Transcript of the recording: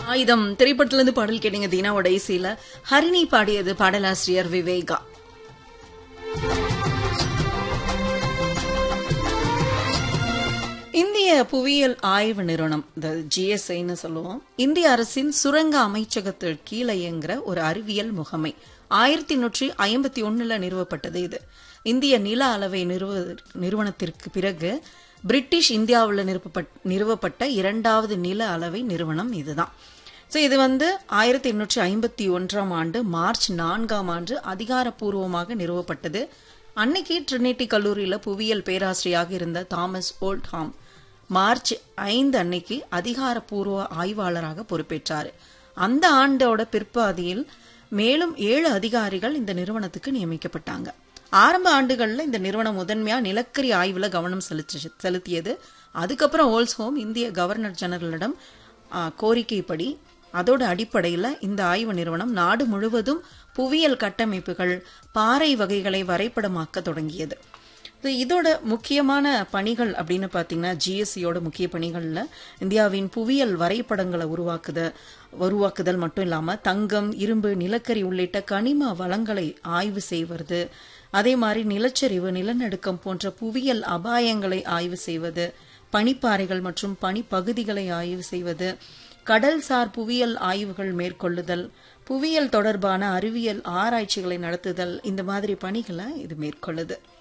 ஆயுதம் திரைப்படத்துல இருந்து பாடல் கேட்டீங்க தீனாவோட இசையில ஹரிணி பாடியது பாடலாசிரியர் விவேகா இந்திய புவியியல் ஆய்வு நிறுவனம் இந்த ஜிஎஸ்ஐன்னு சொல்லுவோம் இந்திய அரசின் சுரங்க அமைச்சகத்தில் கீழே இயங்குற ஒரு அறிவியல் முகமை ஆயிரத்தி எண்ணூற்றி ஐம்பத்தி ஒண்ணுல நிறுவப்பட்டது இது இந்திய நில அளவை நிறுவ நிறுவனத்திற்கு பிறகு பிரிட்டிஷ் இந்தியாவில் நிறுவப்பட் நிறுவப்பட்ட இரண்டாவது நில அளவை நிறுவனம் இதுதான் ஸோ இது வந்து ஆயிரத்தி எண்ணூற்றி ஐம்பத்தி ஒன்றாம் ஆண்டு மார்ச் நான்காம் ஆண்டு அதிகாரப்பூர்வமாக நிறுவப்பட்டது அன்னைக்கு ட்ரினிட்டி கல்லூரியில் புவியியல் பேராசிரியராக இருந்த தாமஸ் ஓல்ட்ஹாம் மார்ச் ஐந்து அன்னைக்கு அதிகாரப்பூர்வ ஆய்வாளராக பொறுப்பேற்றார் அந்த ஆண்டோட பிற்பாதியில் மேலும் ஏழு அதிகாரிகள் இந்த நிறுவனத்துக்கு நியமிக்கப்பட்டாங்க ஆரம்ப ஆண்டுகளில் இந்த நிறுவனம் முதன்மையா நிலக்கரி ஆய்வுல கவனம் செலுத்தி செலுத்தியது அதுக்கப்புறம் ஓல்ஸ்ஹோம் இந்திய கவர்னர் ஜெனரலிடம் ஆ, கோரிக்கைப்படி அதோட அடிப்படையில் இந்த ஆய்வு நிறுவனம் நாடு முழுவதும் புவியியல் கட்டமைப்புகள் பாறை வகைகளை வரைபடமாக்க தொடங்கியது இது இதோட முக்கியமான பணிகள் அப்படின்னு பார்த்தீங்கன்னா ஜிஎஸ்சியோட முக்கிய பணிகளில் இந்தியாவின் புவியியல் வரைபடங்களை உருவாக்குத உருவாக்குதல் மட்டும் இல்லாமல் தங்கம் இரும்பு நிலக்கரி உள்ளிட்ட கனிம வளங்களை ஆய்வு செய்வது அதே மாதிரி நிலச்சரிவு நிலநடுக்கம் போன்ற புவியியல் அபாயங்களை ஆய்வு செய்வது பனிப்பாறைகள் மற்றும் பனிப்பகுதிகளை ஆய்வு செய்வது கடல்சார் புவியியல் ஆய்வுகள் மேற்கொள்ளுதல் புவியியல் தொடர்பான அறிவியல் ஆராய்ச்சிகளை நடத்துதல் இந்த மாதிரி பணிகளை இது மேற்கொள்ளுது